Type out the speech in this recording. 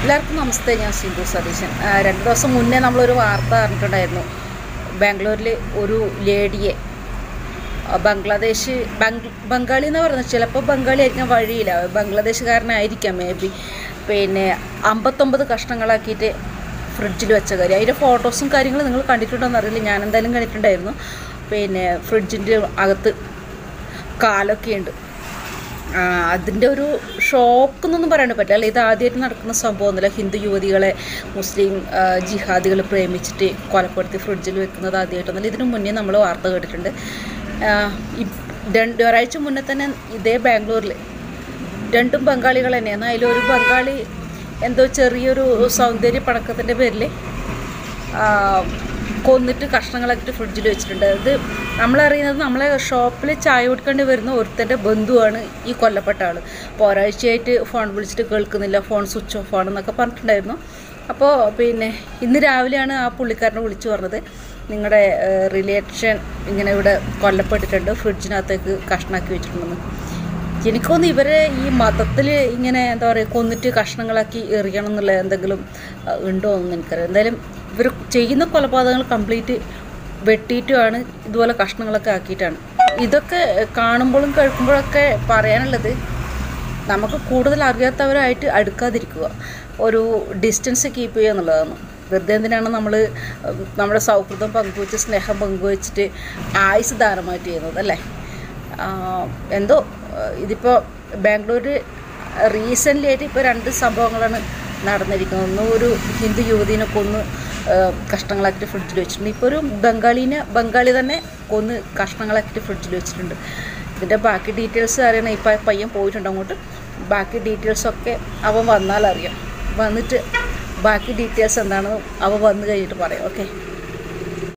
എല്ലാവർക്കും നമസ്തേ ഞാൻ സിന്ധു സതീശൻ ആ, രണ്ട് ദിവസം മുന്നേ നമ്മളൊരു വാർത്ത അറിഞ്ഞിട്ടുണ്ടായിരുന്നു ബാംഗ്ലൂരിൽ ഒരു ലേഡിയെ ആ, ബംഗ്ലാദേശ് ബംഗ് ബംഗാളി എന്ന് പറയുന്നത് ചിലപ്പോൾ ബംഗാളി ആയിരിക്കാൻ വഴിയില്ല ബംഗ്ലാദേശുകാരനായിരിക്കാം മേ ബി പിന്നെ അമ്പത്തൊമ്പത് കഷ്ണങ്ങളാക്കിയിട്ട് ഫ്രിഡ്ജിൽ വെച്ച കാര്യം അതിൻ്റെ ഫോട്ടോസും കാര്യങ്ങളും നിങ്ങൾ കണ്ടിട്ടുണ്ടോയെന്ന് അറിയില്ല ഞാൻ എന്തായാലും കണ്ടിട്ടുണ്ടായിരുന്നു പിന്നെ ഫ്രിഡ്ജിൻ്റെ അകത്ത് കാലൊക്കെ ഉണ്ട് ആ, അതിൻ്റെ ഒരു ഷോക്ക് എന്നൊന്നും പറയാൻ പറ്റില്ല അല്ല ഇത് ആദ്യമായിട്ട് നടക്കുന്ന സംഭവമൊന്നുമില്ല ഹിന്ദു യുവതികളെ മുസ്ലിം ജിഹാദികൾ പ്രേമിച്ചിട്ട് കൊലപ്പെടുത്തി ഫ്രിഡ്ജിൽ വെക്കുന്നത് ആദ്യമായിട്ടൊന്നുമില്ല ഇതിനു മുന്നേ നമ്മൾ വാർത്ത കേട്ടിട്ടുണ്ട് ആ, ഈ രണ്ട് ഒരാഴ്ച മുന്നേ തന്നെ ഇതേ ബാംഗ്ലൂരിൽ രണ്ടും ബംഗാളികൾ തന്നെയാണ് അതിലൊരു ബംഗാളി എന്തോ ചെറിയൊരു സൗന്ദര്യ പടക്കത്തിൻ്റെ പേരിൽ ആ, കൊന്നിട്ട് കഷ്ണങ്ങളാക്കിയിട്ട് ഫ്രിഡ്ജിൽ വെച്ചിട്ടുണ്ട് ഇത് നമ്മളറിയുന്നത് നമ്മളെ ഷോപ്പിൽ ചായ കുടിക്കേണ്ടി വരുന്ന ഒരുത്തൻ്റെ ബന്ധുവാണ് ഈ കൊല്ലപ്പെട്ട ആൾ അപ്പോൾ ഒരാഴ്ചയായിട്ട് ഫോൺ വിളിച്ചിട്ട് കേൾക്കുന്നില്ല ഫോൺ സ്വിച്ച് ഓഫ് ആണെന്നൊക്കെ പറഞ്ഞിട്ടുണ്ടായിരുന്നു അപ്പോൾ പിന്നെ ഇന്ന് രാവിലെയാണ് ആ പുള്ളിക്കാരനെ വിളിച്ചു പറഞ്ഞത് നിങ്ങളുടെ റിലേഷൻ ഇങ്ങനെ ഇവിടെ കൊല്ലപ്പെട്ടിട്ടുണ്ട് ഫ്രിഡ്ജിനകത്തേക്ക് കഷ്ണാക്കി വെച്ചിട്ടുണ്ടെന്ന് എനിക്കൊന്ന് ഇവരെ ഈ മതത്തിൽ ഇങ്ങനെ എന്താ പറയുക കൊന്നിട്ട് കഷ്ണങ്ങളാക്കി എറിയണം എന്നുള്ള എന്തെങ്കിലും അഹ്, ഉണ്ടോ എന്ന് എനിക്കറിയാം എന്തായാലും ഇവർ ചെയ്യുന്ന കൊലപാതകങ്ങൾ കംപ്ലീറ്റ് വെട്ടിയിട്ടുമാണ് ഇതുപോലെ കഷ്ണങ്ങളൊക്കെ ആക്കിയിട്ടാണ് ഇതൊക്കെ കാണുമ്പോഴും കേൾക്കുമ്പോഴൊക്കെ പറയാനുള്ളത് നമുക്ക് കൂടുതൽ അറിയാത്തവരായിട്ട് അടുക്കാതിരിക്കുക ഒരു ഡിസ്റ്റൻസ് കീപ്പ് ചെയ്യുക എന്നുള്ളതാണ് വെറുതെ എന്തിനാണ് നമ്മൾ നമ്മുടെ സൗഹൃദം പങ്കുവെച്ച് സ്നേഹം പങ്കുവെച്ചിട്ട് ആയുസ് ദാനമായിട്ട് ചെയ്യുന്നത് അല്ലേ ആ, എന്തോ ഇതിപ്പോൾ ബാംഗ്ലൂർ റീസെൻ്റ്ലി ആയിട്ട് ഇപ്പോൾ രണ്ട് സംഭവങ്ങളാണ് നടന്നിരിക്കുന്നത് ഒന്ന് ഒരു ഹിന്ദു യുവതിനെ കൊന്ന് ആ, കഷ്ണങ്ങളാക്കിയിട്ട് ഫ്രിഡ്ജിൽ വെച്ചിട്ടുണ്ട് ഇപ്പോൾ ഒരു ബംഗാളീനെ ബംഗാളി തന്നെ കൊന്ന് കഷ്ണങ്ങളാക്കിയിട്ട് ഫ്രിഡ്ജിൽ വെച്ചിട്ടുണ്ട് ഇതിൻ്റെ ബാക്കി ഡീറ്റെയിൽസ് അറിയണം ഇപ്പോൾ പയ്യൻ പോയിട്ടുണ്ട് അങ്ങോട്ട് ബാക്കി ഡീറ്റെയിൽസൊക്കെ അവൻ വന്നാൽ അറിയാം വന്നിട്ട് ബാക്കി ഡീറ്റെയിൽസ് എന്താണെന്ന് അവൻ വന്നു കഴിഞ്ഞിട്ട് പറയാം ഓക്കെ